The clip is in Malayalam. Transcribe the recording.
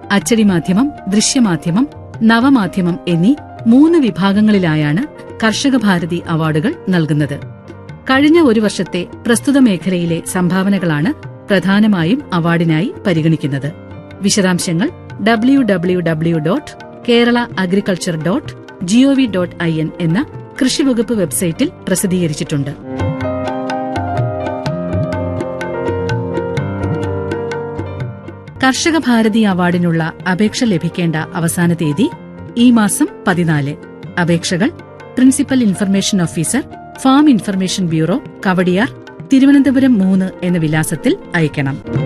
അച്ചടി മാധ്യമം ദൃശ്യമാധ്യമം നവമാധ്യമം എന്നീ മൂന്ന് വിഭാഗങ്ങളിലായാണ് കർഷക ഭാരതി അവാർഡുകൾ നൽകുന്നത് കഴിഞ്ഞ ഒരു വർഷത്തെ പ്രസ്തുത മേഖലയിലെ സംഭാവനകളാണ് പ്രധാനമായും അവാർഡിനായി പരിഗണിക്കുന്നത് വിശദാംശങ്ങൾ W W W dot Kerala agriculture dot GOV dot I N എന്ന കൃഷിവകുപ്പ് വെബ്സൈറ്റിൽ പ്രസിദ്ധീകരിച്ചിട്ടുണ്ട് കർഷക ഭാരതി അവാർഡിനുള്ള അപേക്ഷ ലഭിക്കേണ്ട അവസാന തീയതി ഈ മാസം പതിനാല് അപേക്ഷകൾ principal information officer farm information bureau Kawdiar Thiruvananthapuram മൂന്ന് എന്ന വിലാസത്തിൽ അയക്കണം